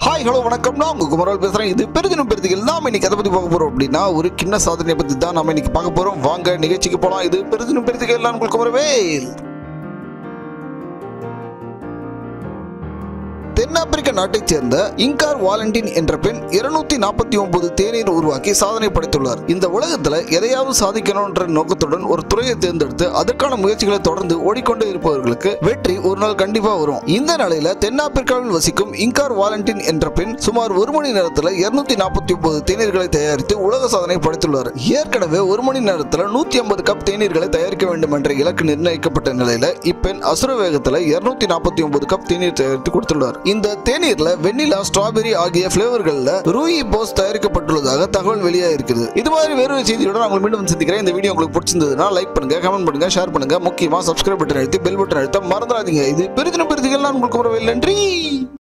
hi hello வணக்கம் நான் உங்க குமரல் பேசுறேன் இது பெருதினம் பெருதிகள் நாம இன்னைக்கு எதை பத்தி பார்க்க போறோம் அப்படின்னா ஒரு கிண்ண சாதனையை பத்தி தான் நாம இன்னைக்கு பார்க்க போறோம் வாங்க நிகழ்ச்சிக்கு போலாம் இது பெருதினம் பெருதிகள் நான் உங்களுக்கு குமரவேல் தென்னாப்பிரிக்க நாட்டைச் சேர்ந்த இங்கார் வாலண்டின் என்ற பெண் இருநூத்தி நாற்பத்தி ஒன்பது தேநீர் உருவாக்கி சாதனை படைத்துள்ளார் இந்த உலகத்துல எதையாவது சாதிக்கணும்ன்ற நோக்கத்துடன் ஒரு துறையை தேர்ந்தெடுத்து அதற்கான முயற்சிகளை தொடர்ந்து ஓடிக்கொண்டே இருப்பவர்களுக்கு வெற்றி ஒரு நாள் கண்டிப்பா வரும் இந்த நிலையில தென்னாப்பிரிக்காவில் வசிக்கும் இங்கார் வாலண்டின் என்ற பெண் சுமார் ஒரு மணி நேரத்துல இருநூத்தி நாற்பத்தி ஒன்பது தேநீர்களை தயாரித்து உலக சாதனை படைத்துள்ளார் ஏற்கனவே ஒரு மணி நேரத்துல நூத்தி ஐம்பது கப் தேநீர்களை தயாரிக்க வேண்டும் என்ற இலக்கு நிர்ணயிக்கப்பட்ட நிலையில இப்பெண் அசுர வேகத்துல இருநூத்தி நாற்பத்தி ஒன்பது கப் தேநீர் தயாரித்து கொடுத்துள்ளார் இந்த தேநீர்ல வெண்ணிலா ஸ்ட்ராபெரி ஆகிய பிளேவர்கள்ல ரூயி போஸ் தயாரிக்கப்பட்டுள்ளதாக தகவல் வெளியாக இருக்கிறது இது மாதிரி வேறு ஒரு செய்தியோட நான் உங்களை மீண்டும் வந்து சந்திக்கிறேன் இந்த வீடியோ உங்களுக்கு பிடிச்சிருந்ததுன்னா லைக் பண்ணுங்க கமெண்ட் பண்ணுங்க ஷேர் பண்ணுங்க முக்கியமா சப்ஸ்கிரைப் பட்டன் அழுத்தி பெல் பட்டன் அழுத்த மறந்துடாதீங்க இது பெரிதின பெருதிகள் நான் உங்களுக்கு ஒரு நன்றி